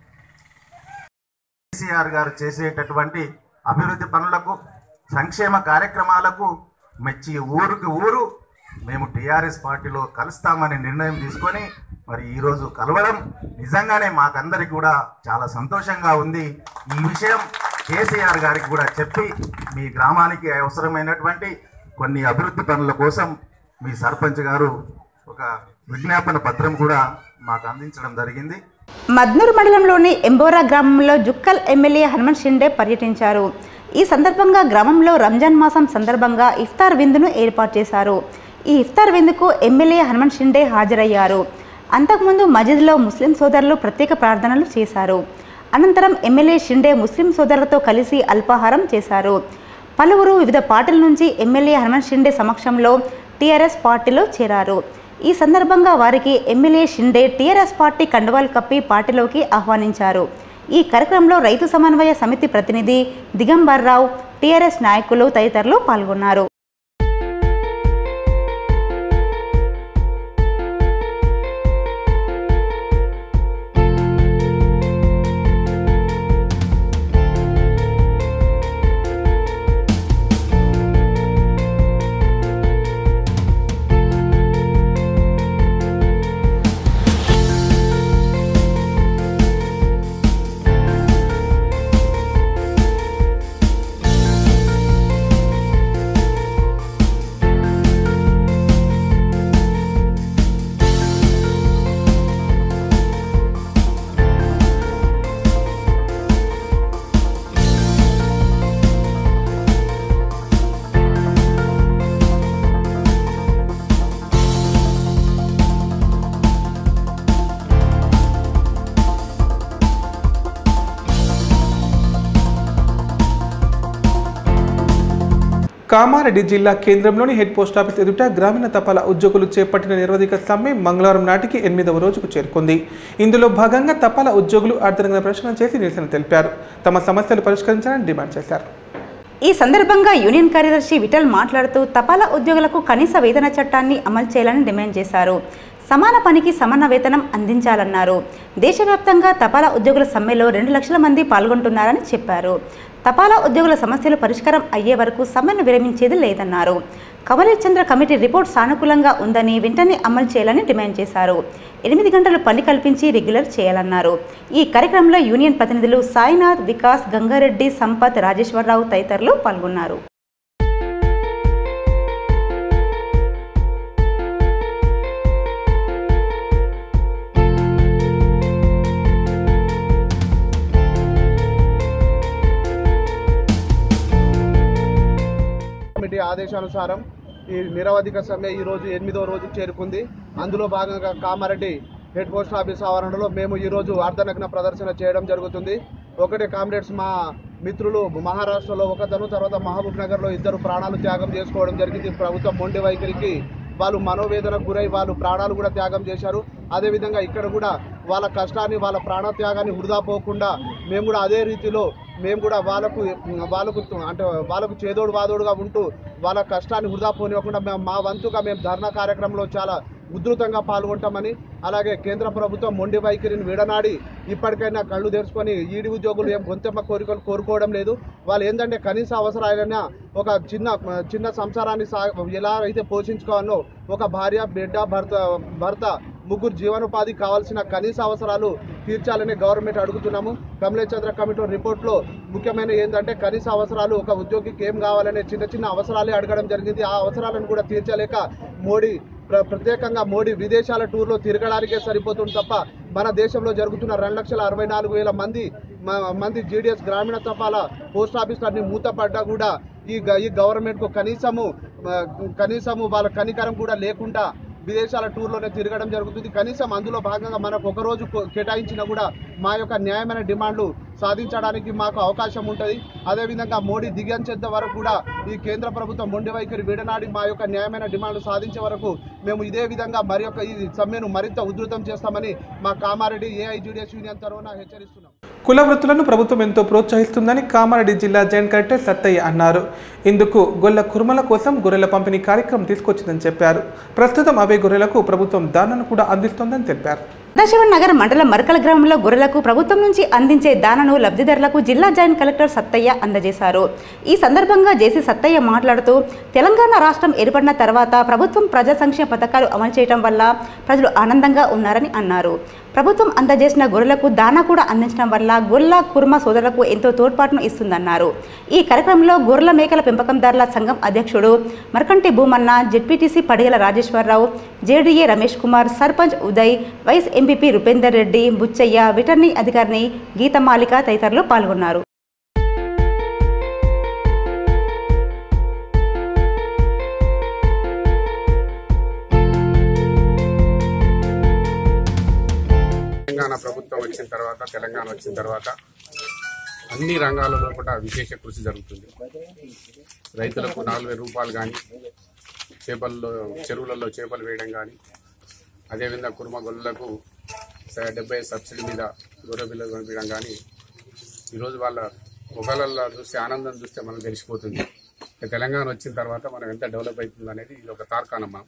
కేసీఆర్ గారు చేసేటటువంటి అభివృద్ధి పనులకు సంక్షేమ కార్యక్రమాలకు మెచ్చి ఊరికి ఊరు మేము టీఆర్ఎస్ పార్టీలో కలుస్తామని నిర్ణయం తీసుకొని మరి ఈరోజు కలవడం నిజంగానే మాకందరికి కూడా చాలా సంతోషంగా ఉంది ఈ విషయం కేసీఆర్ గారికి కూడా చెప్పి మీ గ్రామానికి అవసరమైనటువంటి కొన్ని అభివృద్ధి పనుల కోసం మీ సర్పంచ్ గారు ఒక విజ్ఞాపన పత్రం కూడా మాకు అందించడం జరిగింది మద్నూరు మండలంలోని ఎంబోరా గ్రామంలో జుక్కల్ ఎమ్మెల్యే హనుమంత్ షిండే పర్యటించారు ఈ సందర్భంగా గ్రామంలో రంజాన్ మాసం సందర్భంగా ఇఫ్తార్ విందును ఏర్పాటు చేశారు ఈ ఇఫ్తార్ విందుకు ఎమ్మెల్యే హనుమంత్ షిండే హాజరయ్యారు అంతకుముందు మజిద్లో ముస్లిం సోదరులు ప్రత్యేక ప్రార్థనలు చేశారు అనంతరం ఎమ్మెల్యే షిండే ముస్లిం సోదరులతో కలిసి అల్పాహారం చేశారు పలువురు వివిధ పార్టీల నుంచి ఎమ్మెల్యే హనుమంత్ షిండే సమక్షంలో టీఆర్ఎస్ పార్టీలో చేరారు ఈ సందర్భంగా వారికి ఎమ్మెల్యే షిండే టీఆర్ఎస్ పార్టీ కండువాలు కప్పి పార్టీలోకి ఆహ్వానించారు ఈ కార్యక్రమంలో రైతు సమన్వయ సమితి ప్రతినిధి దిగంబర్ రావు టీఆర్ఎస్ నాయకులు తదితరులు పాల్గొన్నారు కామారెడ్డి జిల్లా కేంద్రంలోని హెడ్ పోస్ట్ ఆఫీస్ ఎదుట గ్రామీణ తపాలా ఉద్యోగులు చేపట్టిన నిరవధిక సమ్మె మంగళవారం నాటికి ఎనిమిదవ రోజుకు చేరుకుంది ఇందులో భాగంగా తపాలా ఉద్యోగులు అర్ధనగ్న ప్రశ్న చేసి నిరసన తెలిపారు తమ సమస్యలు పరిష్కరించాలని డిమాండ్ చేశారు ఈ సందర్భంగా యూనియన్ కార్యదర్శి విఠల్ మాట్లాడుతూ తపాలా ఉద్యోగులకు కనీస వేతన చట్టాన్ని అమలు చేయాలని డిమాండ్ చేశారు సమాన పనికి సమాన వేతనం అందించాలన్నారు దేశవ్యాప్తంగా తపాలా ఉద్యోగుల సమ్మెలో రెండు లక్షల మంది పాల్గొంటున్నారని చెప్పారు తపాలా ఉద్యోగుల సమస్యలు పరిష్కారం అయ్యే వరకు సమ్మెను విరమించేది లేదన్నారు కమలేశ్చంద్ర కమిటీ రిపోర్ట్ సానుకూలంగా ఉందని వెంటనే అమలు చేయాలని డిమాండ్ చేశారు ఎనిమిది గంటలు పని కల్పించి రెగ్యులర్ చేయాలన్నారు ఈ కార్యక్రమంలో యూనియన్ ప్రతినిధులు సాయినాథ్ వికాస్ గంగారెడ్డి సంపత్ రాజేశ్వరరావు తదితరులు పాల్గొన్నారు కమిటీ ఆదేశానుసారం ఈ నిరవధిక సమ్మె ఈ రోజు ఎనిమిదో రోజు చేరుకుంది అందులో భాగంగా కామారెడ్డి హెడ్ పోస్ట్ ఆఫీస్ ఆవరణలో మేము ఈ రోజు అర్ధనగ్న ప్రదర్శన చేయడం జరుగుతుంది ఒకటి కామ్రేడ్స్ మా మిత్రులు మహారాష్ట్రలో ఒకతను తర్వాత మహబూబ్ నగర్లో ఇద్దరు ప్రాణాలు త్యాగం చేసుకోవడం జరిగింది ప్రభుత్వం మొండి వైఖరికి వాళ్ళు మనోవేదనకు గురై వాళ్ళు ప్రాణాలు కూడా త్యాగం చేశారు అదేవిధంగా ఇక్కడ కూడా వాళ్ళ కష్టాన్ని వాళ్ళ ప్రాణత్యాగాన్ని వృధా పోకుండా మేము కూడా అదే రీతిలో మేము కూడా వాళ్ళకు వాళ్ళకు అంటే వాళ్ళకు చేదోడు వాదోడుగా ఉంటూ వాళ్ళ కష్టాన్ని వృధా పోనివ్వకుండా మేము మా వంతుగా మేము ధర్నా కార్యక్రమంలో చాలా ఉధృతంగా పాల్గొంటామని అలాగే కేంద్ర ప్రభుత్వం మొండి వైఖరిని విడనాడి ఇప్పటికైనా కళ్ళు తెరుచుకొని ఈడి ఉద్యోగులు ఏం గొంతెమ్మ కోరికలు కోరుకోవడం లేదు వాళ్ళు ఏంటంటే కనీస అవసరాలైనా ఒక చిన్న చిన్న సంసారాన్ని సా ఎలా అయితే పోషించుకోవాలో ఒక భార్య బిడ్డ భర్త భర్త ముగ్గురు జీవనోపాధి కావాల్సిన కనీస అవసరాలు తీర్చాలని గవర్నమెంట్ అడుగుతున్నాము కమలేచంద్ర కమిటీ రిపోర్ట్లో ముఖ్యమైన ఏంటంటే కనీస అవసరాలు ఒక ఉద్యోగికి ఏం కావాలనే చిన్న చిన్న అవసరాలే అడగడం జరిగింది ఆ అవసరాలను కూడా తీర్చలేక మోడీ ప్ర- ప్రత్యేకంగా మోడీ విదేశాల టూర్లో తిరగడానికే సరిపోతుంది తప్ప మన దేశంలో జరుగుతున్న రెండు లక్షల అరవై నాలుగు వేల మంది మ- మంది జీడిఎస్ గ్రామీణ తపాలా పోస్ట్ ఆఫీస్ అన్ని మూతపడ్డా కూడా ఈ గ- ఈ గవర్నమెంట్కు కనీసము మ, కనీసము వాళ్ళ కనికరం కూడా లేకుండా విదేశాల టూర్లోనే తిరగడం జరుగుతుంది కనీసం అందులో భాగంగా మనకు ఒక రోజు కొ- కేటాయించినా కూడా మా యొక్క న్యాయమైన డిమాండ్లు సాధించడానికి మాకు అవకాశం ఉంటుంది అదేవిధంగా మోడీ దిగంచేంత వరకు కూడా ఈ కేంద్ర ప్రభుత్వం మొండి వైఖరి విడనాడి మా యొక్క న్యాయమైన డిమాండ్లు సాధించే వరకు మేము ఇదే విధంగా మరి యొక్క ఈ సమ్మెను మరింత ఉధృతం చేస్తామని మా కామారెడ్డి ఏఐజీడీఎస్ యూనియన్ తరఫున హెచ్చరిస్తున్నాం కుల వృత్తులను ప్రభుత్వం ఎంతో ప్రోత్సహిస్తుందని కామారెడ్డి జిల్లా జాయింట్ కలెక్టర్ సత్తయ్య అన్నారు ఇందుకు గొల్ల కుర్మల కోసం గొర్రెల పంపిణీ కార్యక్రమం తీసుకొచ్చిందని చెప్పారు ప్రస్తుతం అవే గొర్రెలకు ప్రభుత్వం దానాను కూడా అందిస్తోందని తెలిపారు సదాశివన్ నగర్ మండలం మరకల గ్రామంలో గొర్రెలకు ప్రభుత్వం నుంచి అందించే దానను లబ్ధిదారులకు జిల్లా జాయింట్ కలెక్టర్ సత్తయ్య అందజేశారు ఈ సందర్భంగా జేసీ సత్తయ్య మాట్లాడుతూ తెలంగాణ రాష్ట్రం ఏర్పడిన తర్వాత ప్రభుత్వం ప్రజా సంక్షేమ పథకాలు అమలు చేయడం వల్ల ప్రజలు ఆనందంగా ఉన్నారని అన్నారు ప్రభుత్వం అందజేసిన గొర్రెలకు దానా కూడా అందించడం వల్ల గొర్రెల కుర్మ సోదరులకు ఎంతో తోడ్పాటును ఇస్తుందన్నారు ఈ కార్యక్రమంలో గొర్రెల మేకల పెంపకందారుల సంఘం అధ్యక్షుడు Marakanti Bhumanna ZPTC Padigala Rajeshwararao JDA Ramesh Kumar sarpanch Uday vice MPP Rupender Reddy Buchaiah veterinary అధికారిని గీతమాలిక తదితరులు పాల్గొన్నారు తెలంగాణ ప్రభుత్వం వచ్చిన తర్వాత తెలంగాణ వచ్చిన తర్వాత అన్ని రంగాలలో కూడా విశేష కృషి జరుగుతుంది రైతులకు నాలుగు వేల రూపాయలు కానీ చేపల్లో చెరువులలో చేపలు వేయడం కానీ అదేవిధంగా కుర్మ గొల్లులకు స- డెబ్బై సబ్సిడీ మీద గొర్రె పిల్లలు పంపించడం కానీ ఈరోజు వాళ్ళ ముఖాలలో చూస్తే ఆనందం చూస్తే మనకు తెలిసిపోతుంది ఇక తెలంగాణ వచ్చిన తర్వాత మనం ఎంత డెవలప్ అవుతుంది అనేది ఇది ఒక తార్కాణం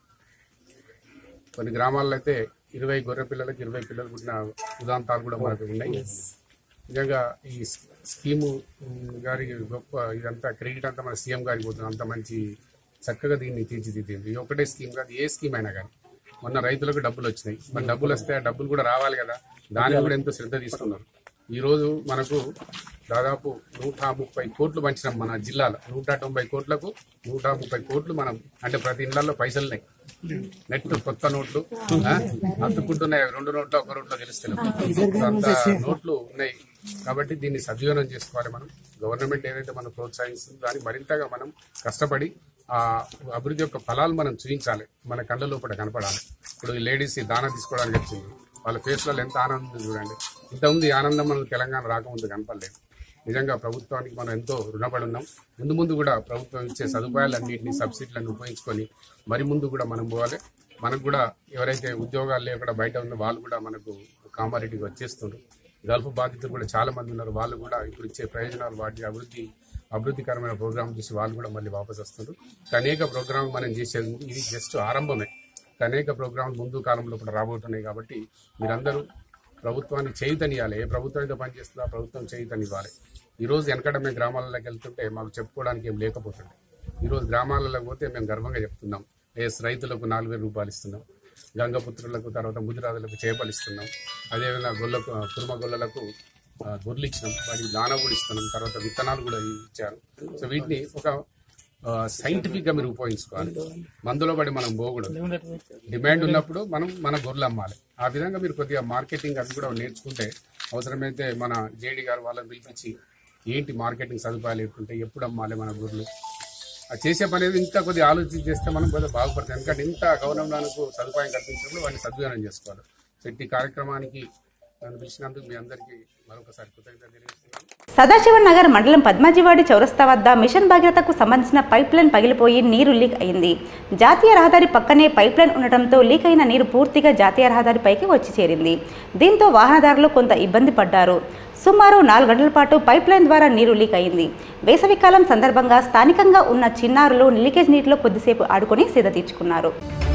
కొన్ని గ్రామాల్లో అయితే ఇరవై గొర్రె పిల్లలకు ఇరవై పిల్లలు పుట్టిన ఉదాంతాలు కూడా మనకు ఉన్నాయి నిజంగా ఈ స్- స్కీము ఉమ్, గారికి గొప్ప ఇదంతా క్రెడిట్ అంతా మన సీఎం గారికి పోతుంది అంత మంచి చక్కగా దీన్ని తీర్చిదిద్దింది ఇది ఒకటే స్కీమ్ కాదు ఏ స్కీమ్ అయినా కానీ మొన్న రైతులకు డబ్బులు వచ్చినాయి మరి డబ్బులు వస్తే ఆ డబ్బులు కూడా రావాలి కదా దానికి కూడా ఎంతో శ్రద్ధ తీసుకున్నారు ఈ రోజు మనకు దాదాపు నూట ముప్పై కోట్లు పంచినాం మన జిల్లాలో నూట తొంభై కోట్లకు నూట ముప్పై కోట్లు మనం అంటే ప్రతి ఇళ్లలో పైసలున్నాయి నెట్ కొత్త నోట్లు ఆ, అతుక్కుంటున్నాయి రెండు నోట్లు ఒక నోట్లో తెలుస్తున్నాయి అంత నోట్లు ఉన్నాయి కాబట్టి దీన్ని సద్వినియోగం చేసుకోవాలి మనం గవర్నమెంట్ ఏదైతే మనం ప్రోత్సహిస్తుందో దాన్ని మరింతగా మనం కష్టపడి ఆ అభివృద్ధి యొక్క ఫలాలు మనం చూపించాలి మన కళ్ళ లోపల కనపడాలి ఇప్పుడు ఈ లేడీస్ ఈ దానా తీసుకోవడానికి వచ్చింది వాళ్ళ ఫేస్లలో ఎంత ఆనందం ఉంది చూడండి ఇంత ఉంది ఈ ఆనందం మనకు తెలంగాణ రాకముందు కనపడలేదు నిజంగా ప్రభుత్వానికి మనం ఎంతో రుణపడి ఉన్నాం ముందు ముందు కూడా ప్రభుత్వం ఇచ్చే సదుపాయాలన్నింటినీ సబ్సిడీలను ఉపయోగించుకొని మరి ముందు కూడా మనం పోవాలి మనకు కూడా ఎవరైతే ఉద్యోగాలు లేకుండా బయట ఉన్న వాళ్ళు కూడా మనకు కామారెడ్డికి వచ్చేస్తున్నారు గల్ఫ్ బాధితులు కూడా చాలా మంది ఉన్నారు వాళ్ళు కూడా ఇప్పుడు ఇచ్చే ప్రయోజనాలు వాటి అభివృద్ధి అభివృద్ధికరమైన ప్రోగ్రాం చూసి వాళ్ళు కూడా మళ్ళీ వాపస్ వస్తున్నారు అనేక ప్రోగ్రాం మనం చేసేది ఉంది. ఇది జస్ట్ ఆరంభమే అనేక ప్రోగ్రాంలు ముందు కాలంలో కూడా రాబోతున్నాయి కాబట్టి మీరందరూ ప్రభుత్వాన్ని చేయుతనియాలి ఏ ప్రభుత్వం అయితే పనిచేస్తుందో ఆ ప్రభుత్వం చేయుతనివ్వాలి ఈ రోజు వెనకట మేము గ్రామాలలోకి వెళ్తుంటే మాకు చెప్పుకోవడానికి ఏం లేకపోతుండే ఈ రోజు గ్రామాలకు పోతే మేము గర్వంగా చెప్తున్నాం ఎస్ రైతులకు నాలుగు వేల రూపాయలు ఇస్తున్నాం గంగపుత్రులకు తర్వాత ముదిరాజులకు చేపలు ఇస్తున్నాం అదేవిధంగా గొల్లకు కుర్మ గొల్లలకు ఆ, గొర్రెలు ఇచ్చినాం వాటికి దాన కూడా ఇస్తున్నాం తర్వాత విత్తనాలు కూడా ఇచ్చారు సో వీటిని ఒక సైంటిఫిక్ గా మీరు ఉపయోగించుకోవాలి మందులో పడి మనం పోకూడదు డిమాండ్ ఉన్నప్పుడు మనం మన గొర్రెలు అమ్మాలి ఆ విధంగా మీరు కొద్దిగా మార్కెటింగ్ అది కూడా నేర్చుకుంటే అవసరమైతే మన జేడి గారు వాళ్ళని పిలిపించి ఏంటి మార్కెటింగ్ సదుపాయాలు ఏంటుంటే ఎప్పుడు అమ్మాలి మన గొర్రెలు ఆ చేసే పని ఏదో ఇంకా కొద్దిగా ఆలోచన చేస్తే మనం కొద్దిగా బాగుపడతాం ఎందుకంటే ఇంత గవర్నమెంట్ సదుపాయం కల్పించినప్పుడు వాటిని సద్వినియోగం చేసుకోవాలి సో ఇట్టి కార్యక్రమానికి నన్ను పిలిచినందుకు మీ అందరికీ మరొకసారి కృతజ్ఞతలు తెలియజేస్తున్నాను సదాశివన్ నగర్ మండలం పద్మాజివాడి చౌరస్తా వద్ద మిషన్ భగీరథకు సంబంధించిన పైప్ లైన్ పగిలిపోయి నీరు లీక్ అయింది జాతీయ రహదారి పక్కనే పైప్ లైన్ ఉండటంతో లీక్ అయిన నీరు పూర్తిగా జాతీయ రహదారిపైకి వచ్చి చేరింది దీంతో వాహనదారులు కొంత ఇబ్బంది పడ్డారు సుమారు నాలుగు గంటల పాటు పైప్ లైన్ ద్వారా నీరు లీక్ అయింది వేసవికాలం సందర్భంగా స్థానికంగా ఉన్న చిన్నారులు లీకేజ్ నీటిలో కొద్దిసేపు ఆడుకొని సేద తీర్చుకున్నారు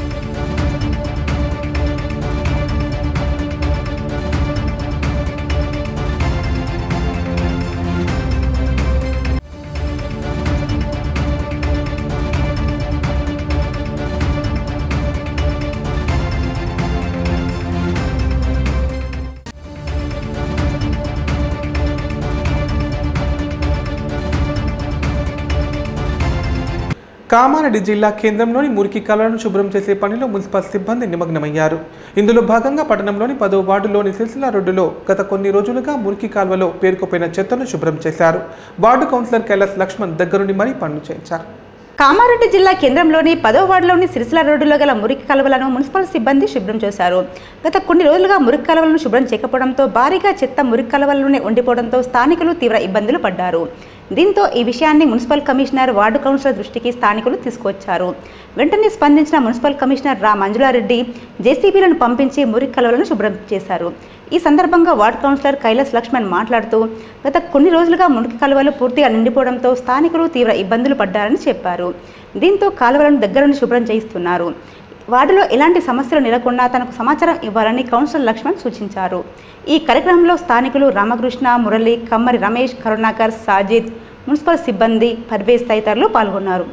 కామారెడ్డి జిల్లా కేంద్రంలోని మురికి కాలువలను శుభ్రం చేసే పనిలో మున్సిపల్ సిబ్బంది నిమగ్నమయ్యారు ఇందులో భాగంగా పట్టణంలోని పదో వార్డులోని సిరిసిల్ల రోడ్డులో గత కొన్ని రోజులుగా మురికి కాలువలో పేరుకుపోయిన చెత్తను శుభ్రం చేశారు వార్డు కౌన్సిలర్ కైలాస్ లక్ష్మణ్ దగ్గరుండి మరీ పనులు చేయించారు కామారెడ్డి జిల్లా కేంద్రంలోని పదో వార్డులోని సిరిసిల్ల రోడ్డులో గల మురికి కాలువలను మున్సిపల్ సిబ్బంది శుభ్రం చేశారు గత కొన్ని రోజులుగా మురికి కాలువలను శుభ్రం చేయకపోవడంతో భారీగా చెత్త మురికి కాలువల్లోనే ఉండిపోవడంతో స్థానికులు తీవ్ర ఇబ్బందులు పడ్డారు దీంతో ఈ విషయాన్ని మున్సిపల్ కమిషనర్ వార్డు కౌన్సిలర్ దృష్టికి స్థానికులు తీసుకొచ్చారు వెంటనే స్పందించిన మున్సిపల్ కమిషనర్ రా మంజులారెడ్డి జేసీబీలను పంపించి మురికి కాలువలను శుభ్రం చేశారు ఈ సందర్భంగా వార్డు కౌన్సిలర్ కైలాస్ లక్ష్మణ్ మాట్లాడుతూ గత కొన్ని రోజులుగా మురికి కాలువలు పూర్తిగా నిండిపోవడంతో స్థానికులు తీవ్ర ఇబ్బందులు పడ్డారని చెప్పారు దీంతో కాలువలను దగ్గరుండి శుభ్రం చేయిస్తున్నారు వార్డులో ఎలాంటి సమస్యలు నెలకొన్నా తనకు సమాచారం ఇవ్వాలని కౌన్సిలర్ లక్ష్మణ్ సూచించారు ఈ కార్యక్రమంలో స్థానికులు రామకృష్ణ మురళి కమ్మరి రమేష్ కరుణాకర్ సాజిద్ మున్సిపల్ సిబ్బంది పర్వేజ్ తదితరులు పాల్గొన్నారు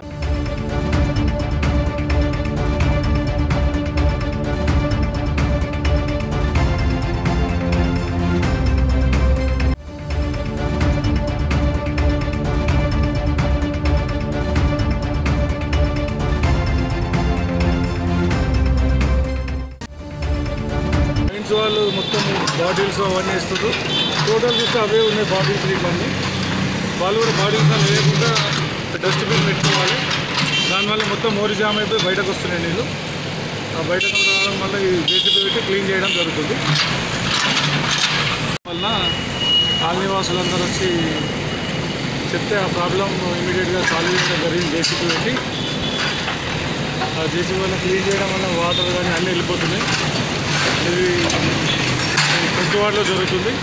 మైన్స్ వాళ్ళు మొత్తం బాటిల్స్ అవన్నీ ఇస్తారు టోటల్ చూస్తే అవే ఉన్నాయి బాటిల్స్ ఇవన్నీ వాళ్ళు కూడా బాటిల్స్ అని వేయకుండా డస్ట్బిన్ పెట్టుకోవాలి దానివల్ల మొత్తం మోరి జామ్ అయిపోయి బయటకు వస్తున్నాయి నీళ్ళు ఆ బయటకు రావడం వల్ల ఈ జేసీబీ పెట్టి క్లీన్ చేయడం జరుగుతుంది వలన కాలనీ వాసులందరూ వచ్చి చెప్తే ఆ ప్రాబ్లం ఇమీడియట్గా సాల్వ్ చేయడం జరిగింది జేసీబీ పెట్టి ఆ జేసీబీ వల్ల క్లీన్ చేయడం వల్ల వాటర్ కానీ అన్నీ వెళ్ళిపోతున్నాయి ఇది పెట్టువాడలో జరుగుతుంది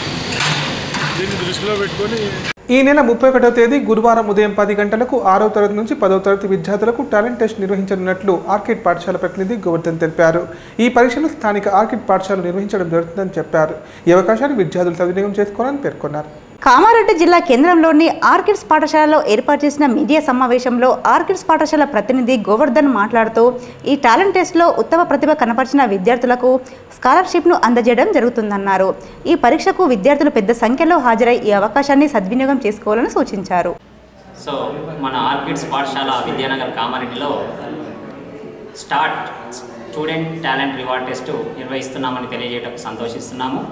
దీన్ని దృష్టిలో పెట్టుకొని ఈ నెల ముప్పై ఒకటో తేదీ గురువారం ఉదయం పది గంటలకు ఆరో తరగతి నుంచి పదో తరగతి విద్యార్థులకు టాలెంట్ టెస్ట్ నిర్వహించనున్నట్లు ఆర్కిడ్ పాఠశాల ప్రతినిధి గోవర్ధన్ తెలిపారు ఈ పరీక్షను స్థానిక ఆర్కిడ్ పాఠశాల నిర్వహించడం జరుగుతుందని చెప్పారు ఈ అవకాశాన్ని విద్యార్థులు సద్వినియోగం చేసుకోవాలని పేర్కొన్నారు కామారెడ్డి జిల్లా కేంద్రంలోని ఆర్కిడ్స్ పాఠశాలలో ఏర్పాటు చేసిన మీడియా సమావేశంలో ఆర్కిడ్స్ పాఠశాల ప్రతినిధి గోవర్ధన్ మాట్లాడుతూ ఈ టాలెంట్ టెస్ట్లో ఉత్తమ ప్రతిభ కనపరిచిన విద్యార్థులకు స్కాలర్షిప్ను అందజేయడం జరుగుతుందన్నారు ఈ పరీక్షకు విద్యార్థులు పెద్ద సంఖ్యలో హాజరై ఈ అవకాశాన్ని సద్వినియోగం చేసుకోవాలని సూచించారు సో మన ఆర్కిడ్స్ పాఠశాల విద్యానగర్ కామారెడ్డిలో start student talent reward test నిర్వహిస్తున్నామని తెలియజేయటకు సంతోషిస్తున్నాము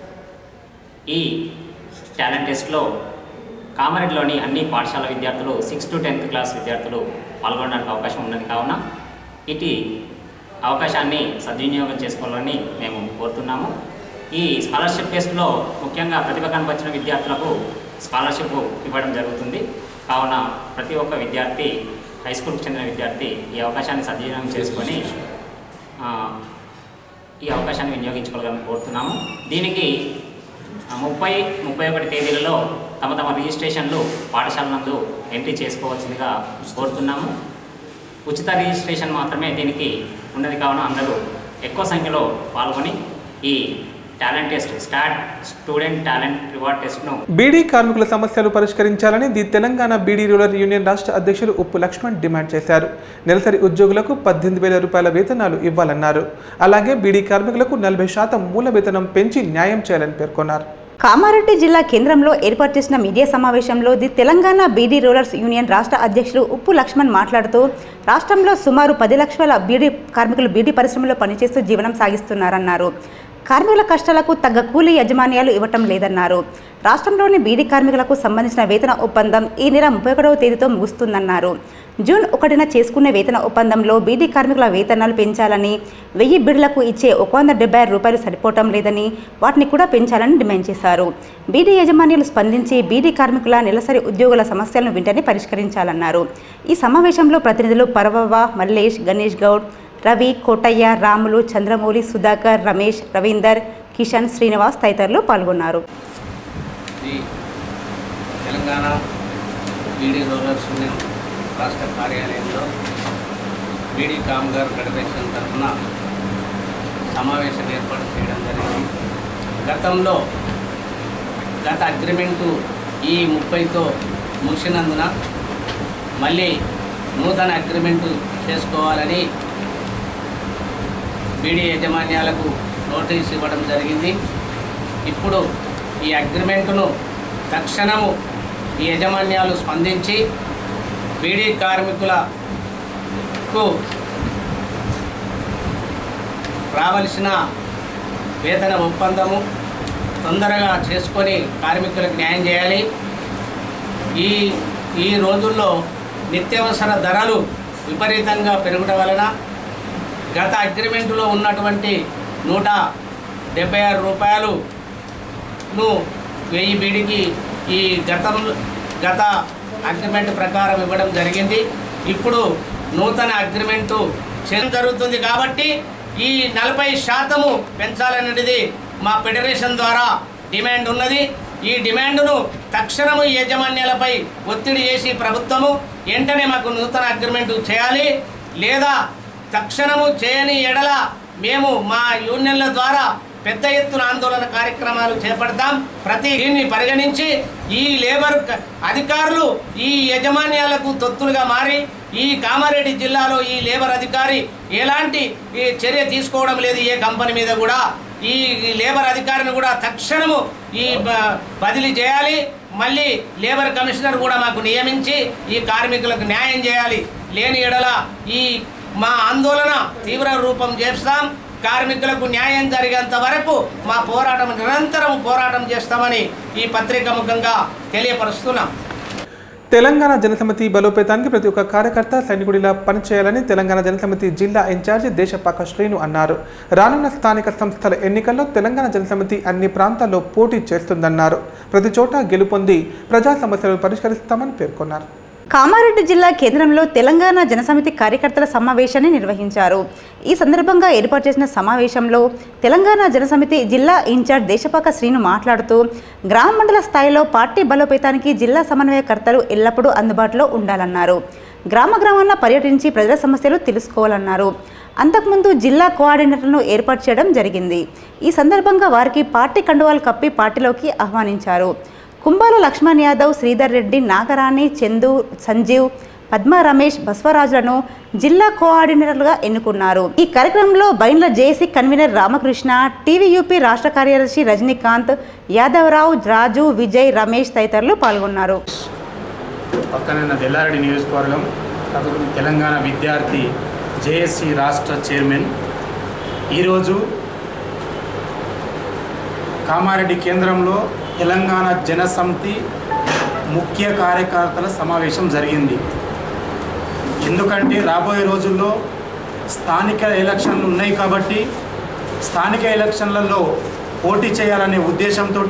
ఈ టాలెంట్ టెస్ట్లో కామారెడ్డిలోని అన్ని పాఠశాల విద్యార్థులు సిక్స్త్ టు టెన్త్ క్లాస్ విద్యార్థులు పాల్గొనడానికి అవకాశం ఉన్నది కావున ఇటు అవకాశాన్ని సద్వినియోగం చేసుకోవాలని మేము కోరుతున్నాము ఈ స్కాలర్షిప్ టెస్ట్లో ముఖ్యంగా ప్రతిభ కనపరిచిన విద్యార్థులకు స్కాలర్షిప్ ఇవ్వడం జరుగుతుంది కావున ప్రతి ఒక్క విద్యార్థి హై స్కూల్కి చెందిన విద్యార్థి ఈ అవకాశాన్ని సద్వినియోగం చేసుకొని ఆ, ఈ అవకాశాన్ని వినియోగించుకోవాలని కోరుతున్నాము దీనికి ఆ, ముప్పై ముప్పై ఒకటి తేదీలలో తమ తమ రిజిస్ట్రేషన్లు పాఠశాల నందు ఎంట్రీ చేసుకోవాల్సిందిగా కోరుతున్నాము ఉచిత రిజిస్ట్రేషన్ మాత్రమే దీనికి ఉన్నది కావున అందరూ ఎక్కువ సంఖ్యలో పాల్గొని ఈ talent test start student talent reward టెస్ట్ను బీడీ కార్మికుల సమస్యలు పరిష్కరించాలని the Telangana beedi rural union రాష్ట్ర అధ్యక్షులు ఉప్పు లక్ష్మణ్ డిమాండ్ చేశారు నెలసరి ఉద్యోగులకు పద్దెనిమిది వేల రూపాయల వేతనాలు ఇవ్వాలన్నారు అలాగే బీడీ కార్మికులకు నలభై శాతం మూల వేతనం పెంచి న్యాయం చేయాలని పేర్కొన్నారు కామారెడ్డి జిల్లా కేంద్రంలో ఏర్పాటు చేసిన మీడియా సమావేశంలో the Telangana beedi rurals union రాష్ట్ర అధ్యక్షులు ఉప్పు లక్ష్మణ్ మాట్లాడుతూ రాష్ట్రంలో సుమారు పది లక్షల బీడీ కార్మికులు బీడీ పరిశ్రమలో పనిచేస్తూ జీవనం సాగిస్తున్నారన్నారు కార్మికుల కష్టాలకు తగ్గ కూలీ యజమాన్యాలు ఇవ్వటం లేదన్నారు రాష్ట్రంలోని బీడీ కార్మికులకు సంబంధించిన వేతన ఒప్పందం ఈ నెల ముప్పై ఒకటవ తేదీతో ముగుస్తుందన్నారు జూన్ ఒకటిన చేసుకునే వేతన ఒప్పందంలో బీడీ కార్మికుల వేతనాలు పెంచాలని వెయ్యి బిడ్లకు ఇచ్చే ఒక వంద డెబ్బై ఆరు రూపాయలు సరిపోవటం లేదని వాటిని కూడా పెంచాలని డిమాండ్ చేశారు బీడీ యజమానులు స్పందించి బీడీ కార్మికుల నెలసరి ఉద్యోగుల సమస్యలను వెంటనే పరిష్కరించాలన్నారు ఈ సమావేశంలో ప్రతినిధులు పర్వవ మల్లేష్ గణేష్ గౌడ్ రవి కోటయ్య రాములు చంద్రమౌళి సుధాకర్ రమేష్ రవీందర్ కిషన్ శ్రీనివాస్ తదితరులు పాల్గొన్నారు ఈ తెలంగాణ బీడీ రోలర్స్ యూనియన్ రాష్ట్ర కార్యాలయంలో బీడీ కామగార్ ఫెడరేషన్ తరఫున సమావేశం ఏర్పాటు చేయడం జరిగింది గతంలో గత అగ్రిమెంటు ఈ ముప్పైతో ముగిసినందున మళ్ళీ నూతన అగ్రిమెంటు చేసుకోవాలని బీడీ యాజమాన్యాలకు నోటీస్ ఇవ్వడం జరిగింది ఇప్పుడు ఈ అగ్రిమెంటును తక్షణము ఈ యాజమాన్యాలు స్పందించి బీడీ కార్మికులకు రావలసిన వేతన ఒప్పందము తొందరగా చేసుకొని కార్మికులకు న్యాయం చేయాలి ఈ ఈ రోజుల్లో నిత్యావసర ధరలు విపరీతంగా పెరగడం వలన గత అగ్రిమెంటులో ఉన్నటువంటి నూట డెబ్బై ఆరు రూపాయలును వెయ్యి బీడికి ఈ గతం గత అగ్రిమెంట్ ప్రకారం ఇవ్వడం జరిగింది ఇప్పుడు నూతన అగ్రిమెంటు చేయడం జరుగుతుంది కాబట్టి ఈ నలభై శాతము పెంచాలనేది మా ఫెడరేషన్ ద్వారా డిమాండ్ ఉన్నది ఈ డిమాండ్ను తక్షణము ఈ యాజమాన్యాలపై ఒత్తిడి చేసి ప్రభుత్వము వెంటనే మాకు నూతన అగ్రిమెంట్ చేయాలి లేదా తక్షణము చేయని ఎడల మేము మా యూనియన్ల ద్వారా పెద్ద ఎత్తున ఆందోళన కార్యక్రమాలు చేపడతాం ప్రతి దీన్ని పరిగణించి ఈ లేబర్ క- అధికారులు ఈ యజమాన్యాలకు తొత్తులుగా మారి ఈ కామారెడ్డి జిల్లాలో ఈ లేబర్ అధికారి ఎలాంటి ఈ చర్య తీసుకోవడం లేదు ఏ కంపెనీ మీద కూడా ఈ ఈ లేబర్ అధికారిని కూడా తక్షణము ఈ బ- బదిలీ చేయాలి మళ్ళీ లేబర్ కమిషనర్ కూడా మాకు నియమించి ఈ కార్మికులకు న్యాయం చేయాలి లేని ఎడల ఈ మా ఆందోళన తీవ్ర రూపం చేస్తాం కార్మికులకు న్యాయం జరిగేంత వరకు మా పోరాటం నిరంతరం పోరాటం చేస్తామని ఈ పత్రిక ముఖంగా తెలియపరుస్తున్నాం తెలంగాణ జనసమితి బలోపేతానికి ప్రతి ఒక్క కార్యకర్త సైనికుడిలా పనిచేయాలని తెలంగాణ జనసమితి జిల్లా ఇన్ఛార్జి దేశపాక శ్రీను అన్నారు రానున్న స్థానిక సంస్థల ఎన్నికల్లో తెలంగాణ జనసమితి అన్ని ప్రాంతాల్లో పోటీ చేస్తుందన్నారు ప్రతి చోట గెలుపొంది ప్రజా సమస్యలను పరిష్కరిస్తామని పేర్కొన్నారు కామారెడ్డి జిల్లా కేంద్రంలో తెలంగాణ జనసమితి కార్యకర్తల సమావేశాన్ని నిర్వహించారు ఈ సందర్భంగా ఏర్పాటు చేసిన సమావేశంలో తెలంగాణ జనసమితి జిల్లా ఇన్ఛార్జ్ దేశపాక శ్రీను మాట్లాడుతూ గ్రామ మండల స్థాయిలో పార్టీ బలోపేతానికి జిల్లా సమన్వయకర్తలు ఎల్లప్పుడూ అందుబాటులో ఉండాలన్నారు గ్రామ గ్రామాల్లో పర్యటించి ప్రజల సమస్యలు తెలుసుకోవాలన్నారు అంతకుముందు జిల్లా కోఆర్డినేటర్లను ఏర్పాటు చేయడం జరిగింది ఈ సందర్భంగా వారికి పార్టీ కండువాలు కప్పి పార్టీలోకి ఆహ్వానించారు కుంబాల లక్ష్మణ్ యాదవ్ శ్రీధర్ రెడ్డి నాగరాణి చందు సంజీవ్ పద్మ రమేష్ బస్వరాజులను జిల్లా కోఆర్డినేటర్లుగా ఎన్నుకున్నారు ఈ కార్యక్రమంలో Bindla JC convener Ramakrishna TVUP రాష్ట్ర కార్యదర్శి రజనీకాంత్ యాదవరావు రాజు విజయ్ రమేష్ తదితరులు పాల్గొన్నారు పక్కన తెల్లారెడ్డి నియోజకవర్గం కాకపోతే తెలంగాణ విద్యార్థి జేఎస్సి రాష్ట్ర చైర్మన్ ఈరోజు కామారెడ్డి కేంద్రంలో తెలంగాణ జనసమితి ముఖ్య కార్యకర్తల సమావేశం జరిగింది ఎందుకంటే రాబోయే రోజుల్లో స్థానిక ఎలక్షన్లు ఉన్నాయి కాబట్టి స్థానిక ఎలక్షన్లలో పోటీ చేయాలనే ఉద్దేశంతో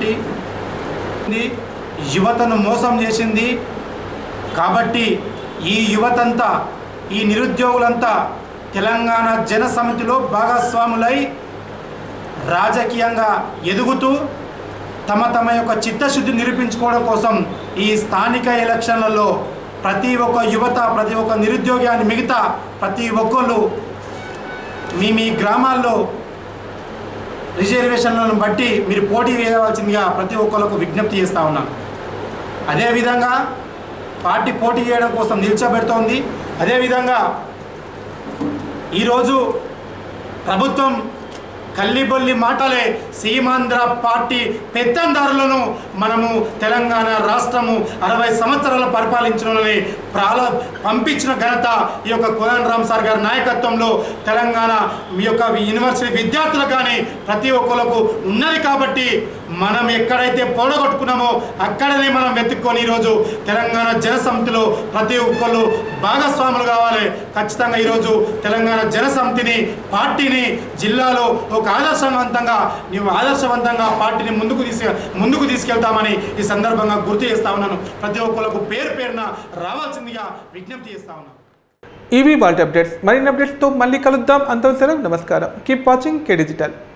యువతను మోసం చేసింది కాబట్టి ఈ యువతంతా ఈ నిరుద్యోగులంతా తెలంగాణ జన సమితిలో భాగస్వాములై రాజకీయంగా ఎదుగుతూ తమ తమ యొక్క చిత్తశుద్ధి నిరూపించుకోవడం కోసం ఈ స్థానిక ఎలక్షన్లలో ప్రతి ఒక్క యువత ప్రతి ఒక్క నిరుద్యోగి అని మిగతా ప్రతి ఒక్కళ్ళు మీ మీ గ్రామాల్లో రిజర్వేషన్లను బట్టి మీరు పోటీ వేయవలసిందిగా ప్రతి ఒక్కరికి విజ్ఞప్తి చేస్తూ ఉన్నాను అదేవిధంగా పార్టీ పోటీ చేయడం కోసం నిల్చోబెడుతోంది అదేవిధంగా ఈరోజు ప్రభుత్వం కల్లిబొల్లి మాటలే సీమాంధ్ర పార్టీ పెత్తందారులను మనము తెలంగాణ రాష్ట్రము అరవై సంవత్సరాలు పరిపాలించడంలోనే ప్రాల పంపించిన ఘనత ఈ యొక్క కోదన్ రామ్ సార్ గారి నాయకత్వంలో తెలంగాణ మీ యొక్క యూనివర్సిటీ విద్యార్థులకు కానీ ప్రతి ఒక్కరికి ఉన్నది కాబట్టి మనం ఎక్కడైతే పొడగొట్టుకున్నామో అక్కడనే మనం వెతుక్కొని ఈరోజు తెలంగాణ జనసమితిలో ప్రతి ఒక్కళ్ళు భాగస్వాములు కావాలి ఖచ్చితంగా ఈరోజు తెలంగాణ జనసమితిని పార్టీని జిల్లాలో ఒక ఆదర్శవంతంగా నీవు ఆదర్శవంతంగా పార్టీని ముందుకు తీసుకు ముందుకు తీసుకెళ్తామని ఈ సందర్భంగా గుర్తు చేస్తా ఉన్నాను ప్రతి ఒక్కరికి పేరు పేరున రావాల్సిందిగా విజ్ఞప్తి చేస్తా ఉన్నాను ఇవి వాళ్ళ అప్డేట్స్ మరిన్ని అప్డేట్స్తో మళ్ళీ కలుద్దాం అంతవరకు నమస్కారం కీప్ వాచింగ్ కే డిజిటల్